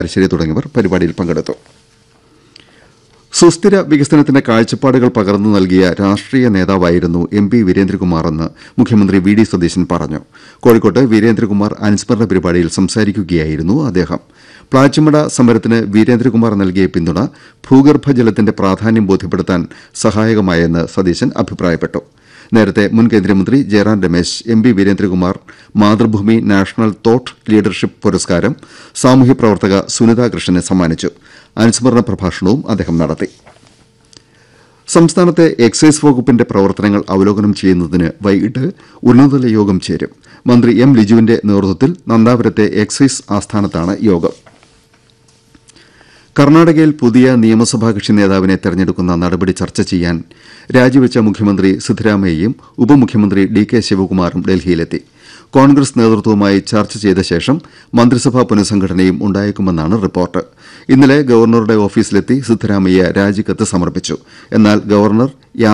തലശ്ശേരി തുടങ്ങിയവർ പരിപാടിയിൽ പങ്കെടുത്തു സുസ്ഥിര വികസനത്തിന്റെ കാഴ്ചപ്പാടുകൾ പകർന്നു നൽകിയ രാഷ്ട്രീയ നേതാവായിരുന്നു എം പി വീരേന്ദ്രകുമാറെന്ന് മുഖ്യമന്ത്രി വി ഡി സതീശൻ പറഞ്ഞു കോഴിക്കോട്ട് വീരേന്ദ്രകുമാർ അനുസ്മരണ പരിപാടിയിൽ സംസാരിക്കുകയായിരുന്നു അദ്ദേഹം പ്ലാച്ചിമട സമരത്തിന് വീരേന്ദ്രകുമാർ നൽകിയ പിന്തുണ ഭൂഗർഭജലത്തിന്റെ പ്രാധാന്യം ബോധ്യപ്പെടുത്താൻ സഹായകമായെന്ന് സതീശൻ അഭിപ്രായപ്പെട്ടു നേരത്തെ മുൻ കേന്ദ്രമന്ത്രി Jairam Ramesh M P Veerendrakumar Mathrubhumi national thought leadership പുരസ്കാരം സാമൂഹ്യ പ്രവർത്തക സുനിതാ കൃഷ്ണന് സമ്മാനിച്ചു അനുസ്മരണ പ്രഭാഷണവും അദ്ദേഹം നടത്തി സംസ്ഥാനത്തെ എക്സൈസ് വകുപ്പിന്റെ പ്രവർത്തനങ്ങൾ അവലോകനം ചെയ്യുന്നതിന് വൈകിട്ട് ഉന്നതതല യോഗം ചേരും മന്ത്രി എം ലിജുവിന്റെ നേതൃത്വത്തിൽ നന്ദാപുരത്തെ എക്സൈസ് ആസ്ഥാനത്താണ് യോഗം കർണാടകയിൽ പുതിയ നിയമസഭാ കക്ഷി നേതാവിനെ തെരഞ്ഞെടുക്കുന്ന നടപടി ചർച്ച ചെയ്യാൻ രാജിവെച്ച മുഖ്യമന്ത്രി സിദ്ധരാമയ്യയും ഉപമുഖ്യമന്ത്രി ഡി കെ ശിവകുമാറും ഡൽഹിയിലെത്തി കോൺഗ്രസ് നേതൃത്വവുമായി ചർച്ച ചെയ്ത ശേഷം മന്ത്രിസഭാ പുനഃസംഘടനയും ഉണ്ടായേക്കുമെന്നാണ് റിപ്പോർട്ട് ഇന്നലെ ഗവർണറുടെ ഓഫീസിലെത്തി സിദ്ധരാമയ്യ രാജിക്കത്ത് സമർപ്പിച്ചു എന്നാൽ ഗവർണർ